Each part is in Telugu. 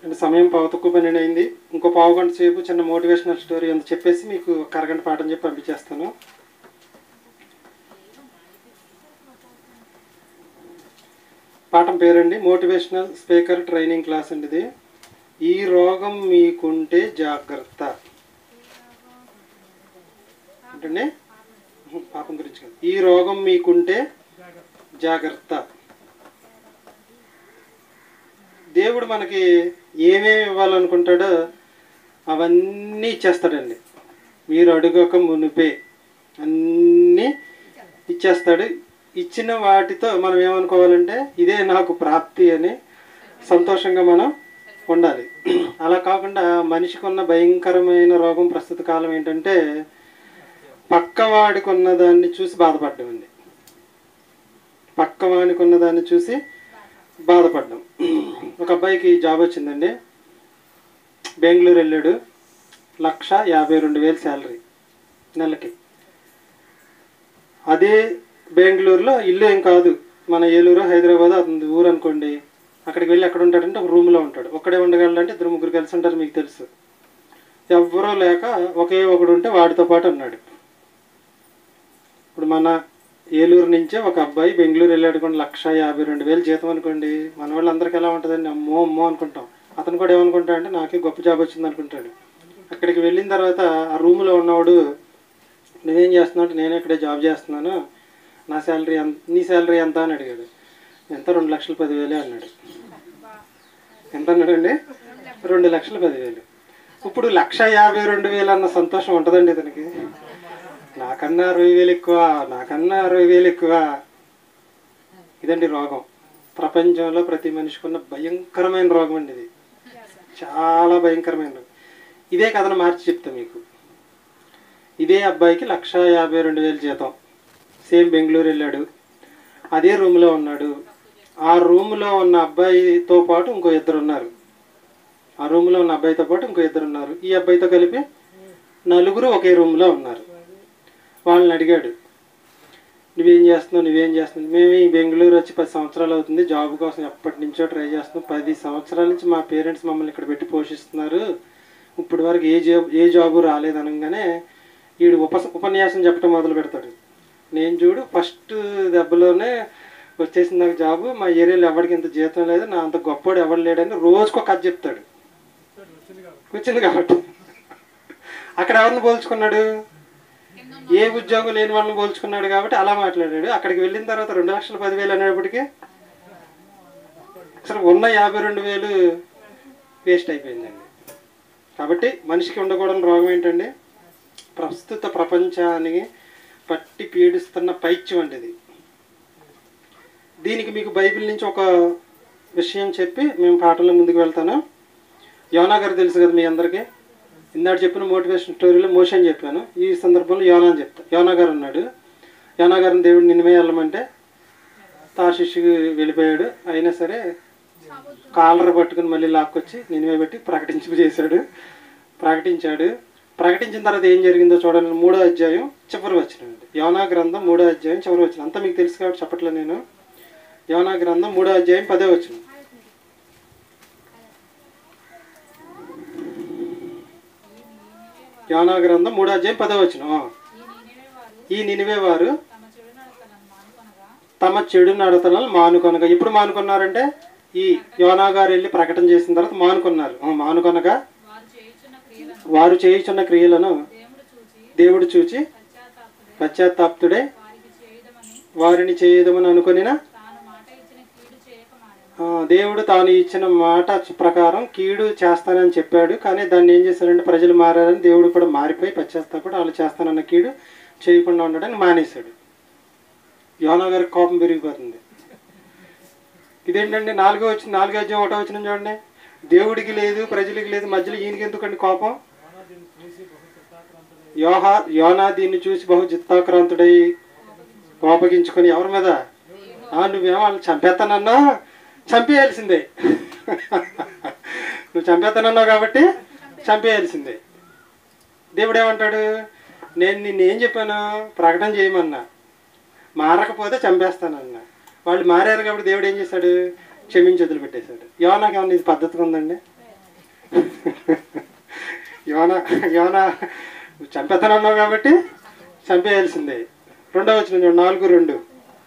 అంటే సమయం పావు తక్కువ పన్నెండు అయింది ఇంకో పావు గంట సేపు చిన్న మోటివేషనల్ స్టోరీ అంత చెప్పేసి మీకు ఒక అరగంట పాఠం చెప్పి పంపించేస్తాను పాఠం పేరండి మోటివేషనల్ స్పీకర్ ట్రైనింగ్ క్లాస్ అండి ఇది ఈ రోగం మీకుంటే జాగ్రత్త అంటే పాపం గురించి కాదు ఈ రోగం మీకుంటే జాగ్రత్త దేవుడు మనకి ఏమేమి ఇవ్వాలనుకుంటాడో అవన్నీ ఇచ్చేస్తాడండి మీరు అడుగక మునిపే అన్నీ ఇచ్చేస్తాడు ఇచ్చిన వాటితో మనం ఏమనుకోవాలంటే ఇదే నాకు ప్రాప్తి అని సంతోషంగా మనం ఉండాలి అలా కాకుండా మనిషికి ఉన్న భయంకరమైన రోగం ప్రస్తుత కాలం ఏంటంటే పక్కవాడికి ఉన్న దాన్ని చూసి బాధపడడం అండి పక్కవాడికి ఉన్న దాన్ని చూసి బాధపడ్డాం ఒక అబ్బాయికి జాబ్ వచ్చిందండి బెంగళూరు వెళ్ళాడు లక్ష యాభై రెండు వేలు శాలరీ నెలకి అదే బెంగళూరులో ఇల్లు ఏం కాదు మన ఏలూరు హైదరాబాద్ అతని ఊరు అనుకోండి అక్కడికి వెళ్ళి ఎక్కడ ఉంటాడంటే ఒక రూమ్లో ఉంటాడు ఒక్కడే ఉండగలంటే ఇద్దరు ముగ్గురు కలిసి ఉంటారు మీకు తెలుసు ఎవ్వరూ లేక ఒకే ఒకడు ఉంటే వాడితో పాటు ఉన్నాడు ఇప్పుడు మన ఏలూరు నుంచే ఒక అబ్బాయి బెంగళూరు వెళ్ళాడు కొన్ని లక్ష యాభై రెండు వేలు జీతం అనుకోండి మన వాళ్ళందరికీ ఎలా ఉంటుందండి అమ్మో అమ్మో అనుకుంటాం అతను కూడా ఏమనుకుంటాడు అంటే నాకే గొప్ప జాబ్ వచ్చింది అనుకుంటాడు అక్కడికి వెళ్ళిన తర్వాత ఆ రూమ్లో ఉన్నవాడు నువ్వేం చేస్తున్నావు అంటే నేను ఇక్కడే జాబ్ చేస్తున్నాను నా శాలరీ ఎంత నీ శాలరీ ఎంత అని అడిగాడు ఎంత రెండు లక్షల పదివేలే అన్నాడు ఎంత అన్నాడండి రెండు లక్షల పదివేలు ఇప్పుడు లక్ష యాభై రెండు వేలు అన్న సంతోషం ఉంటుందండి ఇతనికి నాకన్నా అరవై వేలు ఎక్కువ నాకన్నా అరవై వేలు ఎక్కువ ఇదండి రోగం ప్రపంచంలో ప్రతి మనిషికి ఉన్న భయంకరమైన రోగం అండి ఇది చాలా భయంకరమైన రోగం ఇదే కథను మార్చి చెప్తా మీకు ఇదే అబ్బాయికి లక్ష యాభై రెండు వేలు జీతం సేమ్ బెంగళూరు వెళ్ళాడు అదే రూమ్లో ఉన్నాడు ఆ రూమ్లో ఉన్న అబ్బాయితో పాటు ఇంకో ఇద్దరు ఉన్నారు ఆ రూమ్లో ఉన్న అబ్బాయితో పాటు ఇంకో ఇద్దరు ఉన్నారు ఈ అబ్బాయితో కలిపి నలుగురు ఒకే రూమ్లో ఉన్నారు వాళ్ళని అడిగాడు నువ్వేం చేస్తున్నావు నువ్వేం చేస్తున్నావు మేము ఈ బెంగళూరు వచ్చి పది సంవత్సరాలు అవుతుంది జాబ్ కోసం ఎప్పటి నుంచో ట్రై చేస్తున్నాం పది సంవత్సరాల నుంచి మా పేరెంట్స్ మమ్మల్ని ఇక్కడ పెట్టి పోషిస్తున్నారు ఇప్పుడు వరకు ఏ జాబ్ ఏ జాబు రాలేదు అనగానే వీడు ఉప ఉపన్యాసం చెప్పడం మొదలు పెడతాడు నేను చూడు ఫస్ట్ దెబ్బలోనే వచ్చేసింది నాకు జాబు మా ఏరియాలో ఎవరికి ఇంత జీతం లేదు నా అంత గొప్పవాడు ఎవడు లేడని రోజుకో కథ చెప్తాడు వచ్చింది కాబట్టి అక్కడ ఎవరిని పోల్చుకున్నాడు ఏ ఉద్యోగం లేని వాళ్ళని పోల్చుకున్నాడు కాబట్టి అలా మాట్లాడాడు అక్కడికి వెళ్ళిన తర్వాత రెండు లక్షల పదివేలు అనేటప్పటికీ అసలు ఉన్న యాభై రెండు వేలు వేస్ట్ అయిపోయిందండి కాబట్టి మనిషికి ఉండకూడని రోగం ఏంటండి ప్రస్తుత ప్రపంచానికి పట్టి పీడిస్తున్న పైత్యం అండి ఇది దీనికి మీకు బైబిల్ నుంచి ఒక విషయం చెప్పి మేము పాఠంలో ముందుకు వెళ్తాను యోనా గారు తెలుసు కదా మీ అందరికీ ఇందాక చెప్పిన మోటివేషన్ స్టోరీలో మోషన్ చెప్పాను ఈ సందర్భంలో యోనా అని చెప్తా యోనా గారు ఉన్నాడు యోనా గారిని దేవుడు నిన్నమే వెళ్ళమంటే తాశిష్కి వెళ్ళిపోయాడు అయినా సరే కాలర్ పట్టుకుని మళ్ళీ లాక్కొచ్చి నినివే పెట్టి ప్రకటించి చేశాడు ప్రకటించాడు ప్రకటించిన తర్వాత ఏం జరిగిందో చూడండి మూడో అధ్యాయం చివరి వచ్చినండి యోనా గ్రంథం మూడో అధ్యాయం చివరి వచ్చిన అంతా మీకు తెలుసు కాబట్టి చెప్పట్లే నేను యోనా గ్రంథం మూడో అధ్యాయం పదే వచ్చిన యోనా గ్రంథం మూడో అధ్యాయం పదే వచ్చిన ఈ నినివే వారు తమ చెడు నడతలను మానుకొనగా ఇప్పుడు మానుకున్నారంటే ఈ యోనా గారు వెళ్ళి ప్రకటన చేసిన తర్వాత మానుకున్నారు ఆ, మానుకొనగా వారు చేయుచున్న క్రియలను దేవుడు చూచి పశ్చాత్తాప్తుడే వారిని చేయదమని అనుకొనిన ఆ, దేవుడు తాను ఇచ్చిన మాట ప్రకారం కీడు చేస్తానని చెప్పాడు కానీ దాన్ని ఏం చేశాడంటే ప్రజలు మారారని దేవుడు కూడా మారిపోయి పశ్చాత్తాపడి వాళ్ళు చేస్తానన్న కీడు చేయకుండా ఉండడానికి మానేశాడు యోనా గారికి కోపం పెరిగిపోతుంది ఇదేంటండి నాలుగో వచ్చిన నాలుగో అధ్యాయం ఒకటో వచ్చిన చూడండి దేవుడికి లేదు ప్రజలకి లేదు మధ్యలో ఈయనకి ఎందుకండి కోపం యోహా యోనా దీన్ని చూసి బహు చిత్తాక్రాంతుడై కోపగించుకొని ఎవరి మీద ఆ, నువ్వేమో వాళ్ళని చంపేస్తానన్నా చంపేయాల్సిందే నువ్వు చంపేస్తానన్నావు కాబట్టి చంపేయాల్సిందే దేవుడు ఏమంటాడు నేను నిన్ను ఏం చెప్పాను ప్రకటన చేయమన్నా మారకపోతే చంపేస్తానన్నా వాళ్ళు మారారు కాబట్టి దేవుడు ఏం చేశాడు క్షమించి వదిలిపెట్టేశాడు యోనాకి ఏమన్నా ఇది పద్ధతిగా ఉందండి యోన యోన చంపేతానన్నావు కాబట్టి చంపేయాల్సిందే రెండో వచ్చిన చూడు నాలుగు రెండు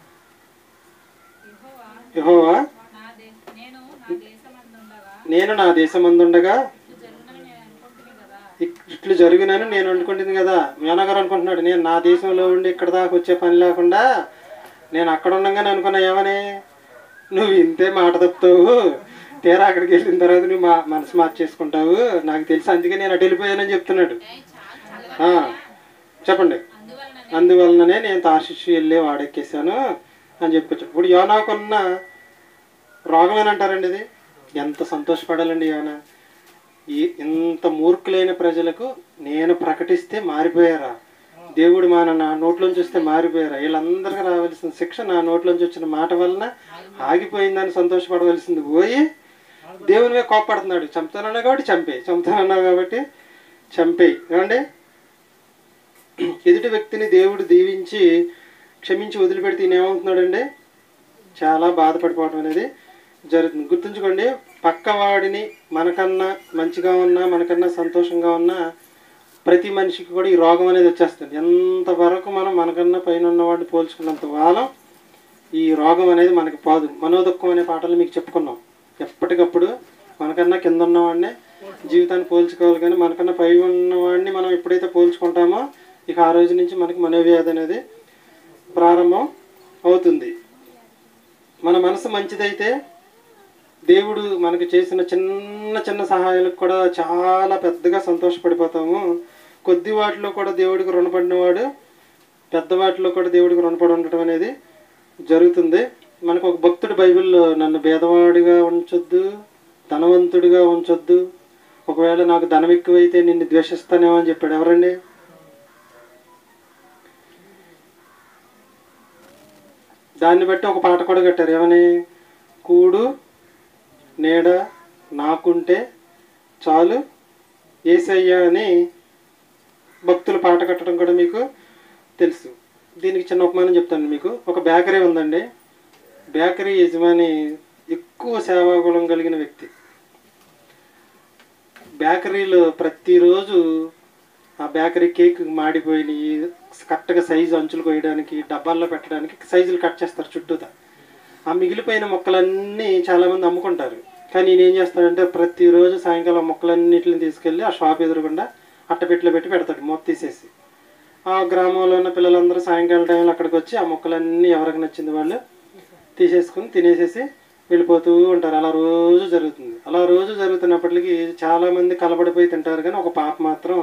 యెహోవా నా దే- నేను నా దేశమందుండగా నేను నా దేశమందుండగా ఇది జరుగునని నేను అనుకుంటున్నాను కదా ఇక్- ఇట్లు జరుగునని నేను అనుకుంటుంది కదా మేనగారు అనుకుంటున్నాడు నేను నా దేశంలో ఉండి ఇక్కడ దాకా వచ్చే పని లేకుండా నేను అక్కడ ఉండగానే అనుకున్నా ఏమని నువ్వు ఇంతే మాట తప్పుతావు తీరా అక్కడికి వెళ్ళిన తర్వాత నువ్వు మా మనసు మార్చేసుకుంటావు నాకు తెలుసు అందుకే నేను అటు వెళ్ళిపోయానని చెప్తున్నాడు ఆ, చెప్పండి అందువలన అందువలననే నేను తార్షిషు వెళ్ళి వాడెక్కేసాను అని చెప్పొచ్చు ఇప్పుడు యోనాకున్న రోగం అని అంటారండి ఇది ఎంత సంతోషపడాలండి యోనా ఈ ఇంత మూర్ఖులైన ప్రజలకు నేను ప్రకటిస్తే మారిపోయారా దేవుడు మా నా నోట్లోంచి వస్తే మారిపోయారా వీళ్ళందరికీ రావాల్సిన శిక్ష నా నోట్లోంచి వచ్చిన మాట వలన ఆగిపోయిందని సంతోషపడవలసింది పోయి దేవుని మీద కోప్పడుతున్నాడు చంపుతానన్నా కాబట్టి చంపేయి చంపుతానన్నావు కాబట్టి చంపేయి ఏమండి ఎదుటి వ్యక్తిని దేవుడు దీవించి క్షమించి వదిలిపెడితే ఈయన ఏమవుతున్నాడండి చాలా బాధపడిపోవడం అనేది జరుగుతుంది గుర్తుంచుకోండి పక్కవాడిని మనకన్నా మంచిగా ఉన్నా మనకన్నా సంతోషంగా ఉన్నా ప్రతి మనిషికి కూడా ఈ రోగం అనేది వచ్చేస్తుంది ఎంతవరకు మనం మనకన్నా పైన ఉన్నవాడిని పోల్చుకున్నంత వాళ్ళం ఈ రోగం అనేది మనకి పోదు మనోదుఖం అనే పాటలు మీకు చెప్పుకున్నాం ఎప్పటికప్పుడు మనకన్నా కింద ఉన్నవాడిని జీవితాన్ని పోల్చుకోవాలి కానీ మనకన్నా పై ఉన్నవాడిని మనం ఎప్పుడైతే పోల్చుకుంటామో ఇక ఆ రోజు నుంచి మనకి మనోవ్యాధి అనేది ప్రారంభం అవుతుంది మన మనసు మంచిదైతే దేవుడు మనకు చేసిన చిన్న చిన్న సహాయాలకు కూడా చాలా పెద్దగా సంతోషపడిపోతాము కొద్ది వాటిలో కూడా దేవుడికి రుణపడినవాడు పెద్ద వాటిలో కూడా దేవుడికి రుణపడి ఉండటం అనేది జరుగుతుంది మనకు ఒక భక్తుడు బైబిల్లో నన్ను భేదవాడిగా ఉంచొద్దు ధనవంతుడిగా ఉంచొద్దు ఒకవేళ నాకు ధనం ఎక్కువైతే నిన్ను ద్వేషిస్తానేమో అని చెప్పాడు ఎవరండి దాన్ని బట్టి ఒక పాట కూడా కట్టారు ఏమని కూడు నీడ నాకుంటే చాలు ఏసయ్య అని భక్తులు పాట కట్టడం కూడా మీకు తెలుసు దీనికి చిన్న ఉపమానం చెప్తాను మీకు ఒక బేకరీ ఉందండి బేకరీ యజమాని ఎక్కువ సేవాగుణం కలిగిన వ్యక్తి బేకరీలో ప్రతిరోజు ఆ బేకరీ కేక్ మాడిపోయినాయి కరెక్ట్గా సైజు అంచులు కోయడానికి డబ్బాల్లో పెట్టడానికి సైజులు కట్ చేస్తారు చుట్టూతా ఆ మిగిలిపోయిన మొక్కలన్నీ చాలామంది అమ్ముకుంటారు కానీ నేను ఏం చేస్తాడంటే ప్రతిరోజు సాయంకాలం మొక్కలన్నిటిని తీసుకెళ్ళి ఆ షాప్ ఎదురుగుండా అట్టపెట్టెలో పెట్టి పెడతాడు మొత్తం తీసేసి ఆ గ్రామంలో ఉన్న పిల్లలందరూ సాయంకాలం టైంలో అక్కడికి వచ్చి ఆ మొక్కలన్నీ ఎవరికి నచ్చింది వాళ్ళు తీసేసుకుని తినేసేసి వెళ్ళిపోతూ ఉంటారు అలా రోజు జరుగుతుంది అలా రోజు జరుగుతున్నప్పటికీ చాలామంది కలబడిపోయి తింటారు కానీ ఒక పాప మాత్రం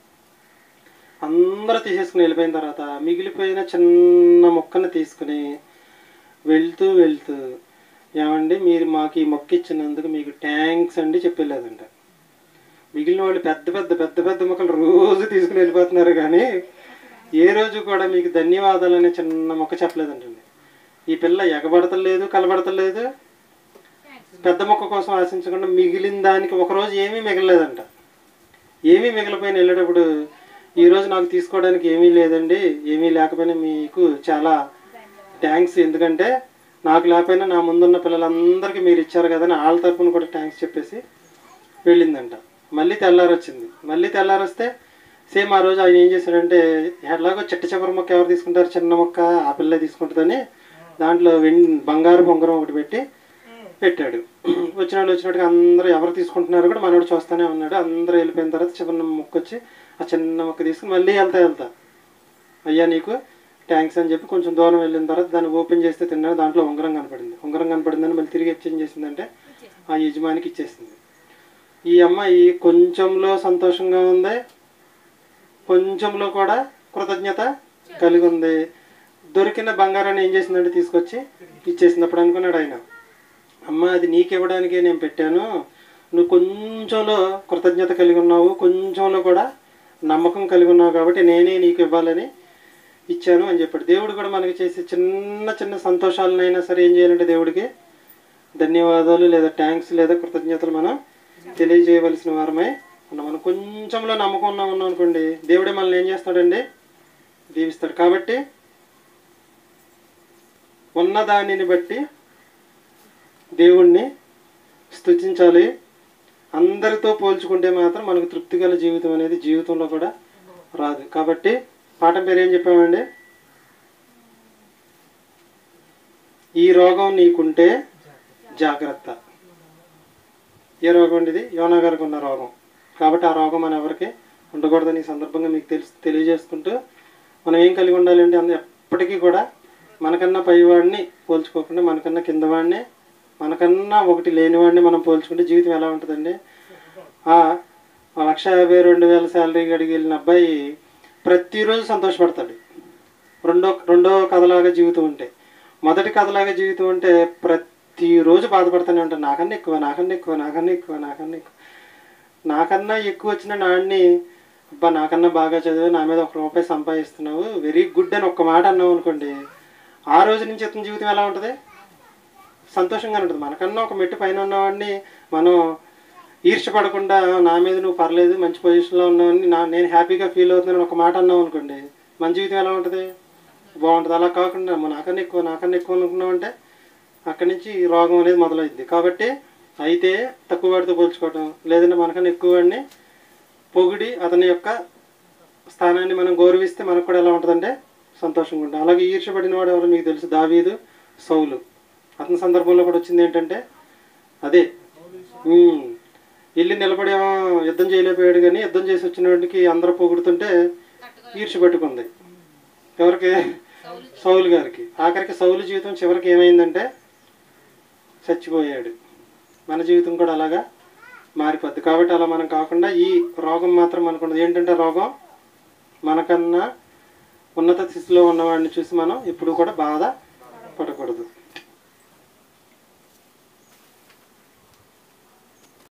అందరూ తీసేసుకుని వెళ్ళిపోయిన తర్వాత మిగిలిపోయిన చిన్న మొక్కను తీసుకుని వెళ్తూ వెళ్తూ ఏమండి మీరు మాకు ఈ మొక్క ఇచ్చినందుకు మీకు ట్యాంక్స్ అండి చెప్పలేదంట మిగిలిన వాళ్ళు పెద్ద పెద్ద పెద్ద పెద్ద మొక్కలు రోజు తీసుకుని వెళ్ళిపోతున్నారు కానీ ఏ రోజు కూడా మీకు ధన్యవాదాలు అనే చిన్న మొక్క చెప్పలేదంటండి ఈ పిల్ల ఎగబడతలేదు కలబడతలేదు పెద్ద మొక్క కోసం ఆశించకుండా మిగిలిన దానికి ఒకరోజు ఏమీ మిగలలేదంట ఏమీ మిగిలిపోయిన వెళ్ళేటప్పుడు ఈరోజు నాకు తీసుకోవడానికి ఏమీ లేదండి ఏమీ లేకపోయినా మీకు చాలా థ్యాంక్స్ ఎందుకంటే నాకు లేకపోయినా నా ముందున్న పిల్లలందరికీ మీరు ఇచ్చారు కదా అని వాళ్ళ తరపున కూడా థ్యాంక్స్ చెప్పేసి వెళ్ళిందంట మళ్ళీ తెల్లారి వచ్చింది మళ్ళీ తెల్లారి వస్తే సేమ్ ఆ రోజు ఆయన ఏం చేశాడంటే ఎలాగో చిట్ట చివరి మొక్క ఎవరు తీసుకుంటారు చిన్న మొక్క ఆ పిల్ల తీసుకుంటుందని దాంట్లో వెం బంగారు బొంగరం ఒకటి పెట్టి పెట్టాడు వచ్చిన వాళ్ళు వచ్చినట్టుగా అందరూ ఎవరు తీసుకుంటున్నారో కూడా మనోడు చూస్తూనే ఉన్నాడు అందరూ వెళ్ళిపోయిన తర్వాత చిన్న మొక్క వచ్చి ఆ చిన్న మొక్క తీసుకుని మళ్ళీ వెళ్తా వెళ్తా అయ్యా నీకు థ్యాంక్స్ అని చెప్పి కొంచెం దూరం వెళ్ళిన తర్వాత దాన్ని ఓపెన్ చేస్తే తిన్నాడు దాంట్లో ఉంగరం కనపడింది ఉంగరం కనపడిందని మళ్ళీ తిరిగి వచ్చి ఏం చేసిందంటే ఆ యజమానికి ఇచ్చేసింది ఈ అమ్మాయి కొంచెంలో సంతోషంగా ఉంది కొంచెంలో కూడా కృతజ్ఞత కలిగి ఉంది దొరికిన బంగారాన్ని ఏం చేసిందంటే తీసుకొచ్చి ఇచ్చేసింది అప్పుడు అనుకున్నాడు ఆయన అమ్మ అది నీకు ఇవ్వడానికే నేను పెట్టాను నువ్వు కొంచెంలో కృతజ్ఞత కలిగి ఉన్నావు కొంచెంలో కూడా నమ్మకం కలిగి ఉన్నావు కాబట్టి నేనే నీకు ఇవ్వాలని ఇచ్చాను అని చెప్పాడు దేవుడు కూడా మనకి చేసే చిన్న చిన్న సంతోషాలనైనా సరే ఏం చేయాలంటే దేవుడికి ధన్యవాదాలు లేదా థ్యాంక్స్ లేదా కృతజ్ఞతలు మనం తెలియజేయవలసిన వారమై ఉన్నాం మనం కొంచెంలో నమ్మకం ఉన్నాం ఉన్నాం అనుకోండి దేవుడే మనల్ని ఏం చేస్తాడండి దీవిస్తాడు కాబట్టి ఉన్న దానిని బట్టి దేవుణ్ణి స్తుతించాలి అందరితో పోల్చుకుంటే మాత్రం మనకు తృప్తి గల జీవితం అనేది జీవితంలో కూడా రాదు కాబట్టి పాఠం పేరు ఏం చెప్పామండి ఈ రోగం నీకుంటే జాగ్రత్త ఏ రోగం అండి ఇది యోనా గారికి ఉన్న రోగం కాబట్టి ఆ రోగం మన ఎవరికి ఉండకూడదని ఈ సందర్భంగా మీకు తెలుసు తెలియజేసుకుంటూ మనం ఏం కలిగి ఉండాలి అంటే అందు ఎప్పటికీ కూడా మనకన్నా పైవాడిని పోల్చుకోకుండా మనకన్నా కిందవాడిని మనకన్నా ఒకటి లేనివాడిని మనం పోల్చుకుంటే జీవితం ఎలా ఉంటుందండి ఆ ఆ లక్ష యాభై రెండు వేల శాలరీ గడికి వెళ్ళిన అబ్బాయి ప్రతిరోజు సంతోషపడతాడు రెండో రెండో కథలాగా జీవితం ఉంటే మొదటి కథలాగా జీవితం ఉంటే ప్రతిరోజు బాధపడుతూనే ఉంటాను నాకన్నా ఎక్కువ నాకన్నా ఎక్కువ నాకన్నా ఎక్కువ నాకన్నా ఎక్కువ నాకన్నా ఎక్కువ వచ్చిన నాడిని అబ్బా నాకన్నా బాగా చదివి నా మీద ఒక రూపాయి సంపాదిస్తున్నావు వెరీ గుడ్ అని ఒక్క మాట అన్నావు అనుకోండి ఆ రోజు నుంచి ఇతని జీవితం ఎలా ఉంటుంది సంతోషంగా ఉంటుంది మనకన్నా ఒక మెట్టు పైన ఉన్నవాడిని మనం ఈర్ష్యపడకుండా నా మీద నువ్వు పర్లేదు మంచి పొజిషన్లో ఉన్నావని నా నేను హ్యాపీగా ఫీల్ అవుతున్నాను ఒక మాట అన్నావు అనుకోండి మన జీవితం ఎలా ఉంటుంది బాగుంటుంది అలా కాకుండా "అమ్మో, నాకన్నా ఎక్కువ నాకన్నా ఎక్కువ అనుకున్నావు అంటే అక్కడి నుంచి రోగం అనేది మొదలైంది కాబట్టి అయితే తక్కువ వాడితో పోల్చుకోవడం లేదంటే మనకన్నా ఎక్కువ వాడిని పొగిడి అతని యొక్క స్థానాన్ని మనం గౌరవిస్తే మనకు కూడా ఎలా ఉంటుందంటే సంతోషంగా ఉంటుంది అలాగే ఈర్ష్యపడిన వాడు ఎవరో మీకు తెలుసు దావీదు సౌలు అతని సందర్భంలో కూడా వచ్చింది ఏంటంటే అదే ఉమ్, వెళ్ళి నిలబడేమో యుద్ధం చేయలేకపోయాడు కానీ యుద్ధం చేసి వచ్చిన వాడికి అందరూ పొగుడుతుంటే ఈర్ష్య పట్టుకుంది ఎవరికి సౌలు గారికి ఆఖరికి సౌలు జీవితం చివరికి ఏమైందంటే చచ్చిపోయాడు మన జీవితం కూడా అలాగా మారిపోద్ది కాబట్టి అలా మనం కాకుండా ఈ రోగం మాత్రం మనకు ఏంటంటే రోగం మనకన్నా ఉన్నత స్థితిలో ఉన్నవాడిని చూసి మనం ఇప్పుడు కూడా బాధ